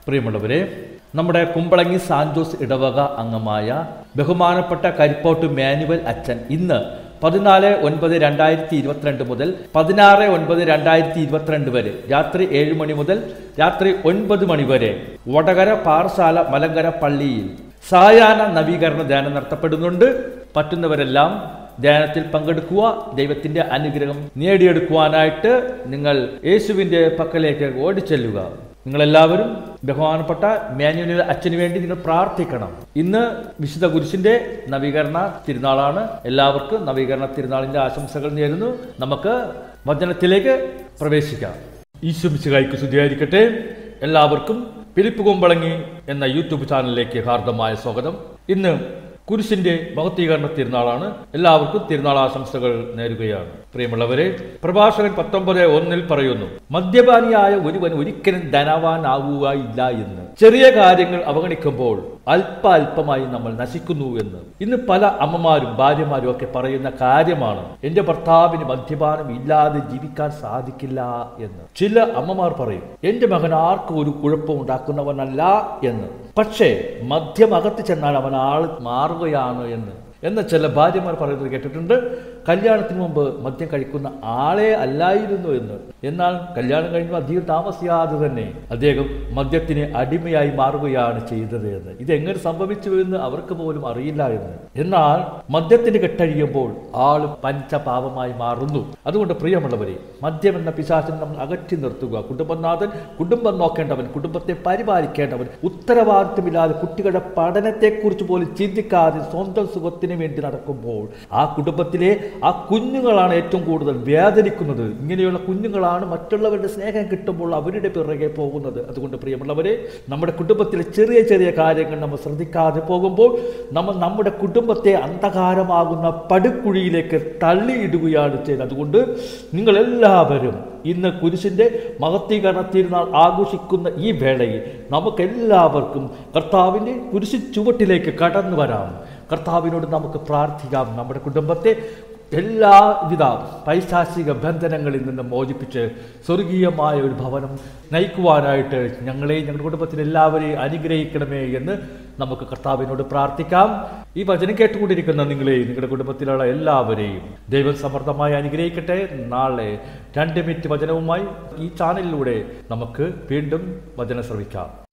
പ്രിയമുള്ളവരെ നമ്മുടെ കുമ്പളങ്ങി സാൻജോസ് ഇടവക അംഗമായ ബഹുമാനപ്പെട്ട കരിപ്പോട്ട് മാനുവൽ അച്ഛൻ ഇന്ന് പതിനാല് ഒൻപത് രണ്ടായിരത്തി ഇരുപത്തിരണ്ട് മുതൽ പതിനാറ് ഒൻപത് രണ്ടായിരത്തി ഇരുപത്തിരണ്ട് വരെ രാത്രി ഏഴ് മണി മുതൽ രാത്രി ഒൻപത് മണി വരെ വടകര പാറശാല മലങ്കര പള്ളിയിൽ സായാഹ്ന നവീകരണ ധ്യാനം നടത്തപ്പെടുന്നുണ്ട് പറ്റുന്നവരെല്ലാം ധ്യാനത്തിൽ പങ്കെടുക്കുക ദൈവത്തിന്റെ അനുഗ്രഹം നേടിയെടുക്കുവാനായിട്ട് നിങ്ങൾ യേശുവിന്റെ പക്കലേക്ക് ഓടിച്ചെല്ലുക നിങ്ങളെല്ലാവരും ബഹുമാനപ്പെട്ട മാനുവൽ അച്ഛന് വേണ്ടി നിങ്ങൾ പ്രാർത്ഥിക്കണം ഇന്ന് വിശുദ്ധ കുരിശിന്റെ നവീകരണ തിരുനാളാണ് എല്ലാവർക്കും നവീകരണ തിരുനാളിന്റെ ആശംസകൾ നേരുന്നു നമുക്ക് വചനത്തിലേക്ക് പ്രവേശിക്കാം ഈശ്വമിച്ചുകായ്ക്ക് ശുദ്ധിയായിരിക്കട്ടെ എല്ലാവർക്കും പിലിപ്പ് കുമ്പളങ്ങി എന്ന യൂട്യൂബ് ചാനലിലേക്ക് ഹാർദമായ സ്വാഗതം ഇന്ന് കുരിശിന്റെ മഹത്തീകരണ തിരുനാളാണ് എല്ലാവർക്കും തിരുനാൾ ആശംസകൾ നേരുകയാണ് പ്രിയമുള്ളവരെ പ്രഭാഷകൻ പത്തൊമ്പത് ഒന്നിൽ പറയുന്നു മദ്യപാനിയായ ഒരുവൻ ഒരിക്കലും ധനവാനാവുകയില്ല എന്ന് ചെറിയ കാര്യങ്ങൾ അവഗണിക്കുമ്പോൾ അല്പ അല്പമായി നമ്മൾ നശിക്കുന്നു എന്ന് ഇന്ന് പല അമ്മമാരും ഭാര്യമാരും ഒക്കെ പറയുന്ന കാര്യമാണ് എന്റെ ഭർത്താവിന് മദ്യപാനം ഇല്ലാതെ ജീവിക്കാൻ സാധിക്കില്ല എന്ന് ചില അമ്മമാർ പറയും എന്റെ മകൻ ആർക്കും ഒരു കുഴപ്പം ഉണ്ടാക്കുന്നവനല്ല എന്ന് പക്ഷേ മദ്യമകത്ത് ചെന്നാൽ അവൻ ആൾ മാറുകയാണ് എന്ന് എന്ന് ചില ഭാര്യമാർ പറയുന്നത് കേട്ടിട്ടുണ്ട് കല്യാണത്തിന് മുമ്പ് മദ്യം കഴിക്കുന്ന ആളെ അല്ലായിരുന്നു എന്ന് എന്നാൽ കല്യാണം കഴിഞ്ഞു അധികം താമസിയാതെ തന്നെ അദ്ദേഹം മദ്യത്തിന് അടിമയായി മാറുകയാണ് ചെയ്തത് എന്ന് ഇത് എങ്ങനെ സംഭവിച്ചു എന്ന് അവർക്ക് പോലും അറിയില്ല എന്ന് എന്നാൽ മദ്യത്തിന് കെട്ടഴിയുമ്പോൾ ആൾ പഞ്ചപാപമായി മാറുന്നു അതുകൊണ്ട് പ്രിയമുള്ളവരെ മദ്യം എന്ന പിശാചിനെ നമ്മൾ അകറ്റി നിർത്തുക കുടുംബനാഥൻ കുടുംബം നോക്കേണ്ടവൻ കുടുംബത്തെ പരിപാലിക്കേണ്ടവൻ ഉത്തരവാദിത്വമില്ലാതെ കുട്ടികളുടെ പഠനത്തെക്കുറിച്ച് പോലും ചിന്തിക്കാതെ സ്വന്തം സുഖത്തിന് വേണ്ടി നടക്കുമ്പോൾ ആ കുടുംബത്തിലെ ആ കുഞ്ഞുങ്ങളാണ് ഏറ്റവും കൂടുതൽ വേദനിക്കുന്നത് ഇങ്ങനെയുള്ള കുഞ്ഞുങ്ങളാണ് മറ്റുള്ളവരുടെ സ്നേഹം കിട്ടുമ്പോൾ അവരുടെ പിറകെ പോകുന്നത് അതുകൊണ്ട് പ്രിയമുള്ളവരെ നമ്മുടെ കുടുംബത്തിലെ ചെറിയ ചെറിയ കാര്യങ്ങൾ നമ്മൾ ശ്രദ്ധിക്കാതെ പോകുമ്പോൾ നമ്മൾ നമ്മുടെ കുടുംബത്തെ അന്ധകാരമാകുന്ന പടുക്കുഴിയിലേക്ക് തള്ളിയിടുകയാണ് ചെയ്യുന്നത് അതുകൊണ്ട് നിങ്ങൾ എല്ലാവരും ഇന്ന് കുരിശിന്റെ മഹത്തീകരണ തിരുനാൾ ആഘോഷിക്കുന്ന ഈ വേളയിൽ നമുക്കെല്ലാവർക്കും കർത്താവിൻ്റെ കുരിശു ചുവട്ടിലേക്ക് കടന്നു വരാം കർത്താവിനോട് നമുക്ക് പ്രാർത്ഥിക്കാം നമ്മുടെ കുടുംബത്തെ എല്ലാവിധ പൈശാചിക ബന്ധനങ്ങളിൽ നിന്ന് മോചിപ്പിച്ച് സ്വർഗീയമായ ഒരു ഭവനം നയിക്കുവാനായിട്ട് ഞങ്ങളെയും ഞങ്ങളുടെ കുടുംബത്തിലെ എല്ലാവരെയും അനുഗ്രഹിക്കണമേ എന്ന് നമുക്ക് കർത്താവിനോട് പ്രാർത്ഥിക്കാം ഈ വചനം കേട്ടുകൊണ്ടിരിക്കുന്ന നിങ്ങളെയും നിങ്ങളുടെ കുടുംബത്തിലുള്ള എല്ലാവരെയും ദൈവം സമർത്ഥമായി അനുഗ്രഹിക്കട്ടെ നാളെ രണ്ട് മിനിറ്റ് വചനവുമായി ഈ ചാനലിലൂടെ നമുക്ക് വീണ്ടും വചനം ശ്രമിക്കാം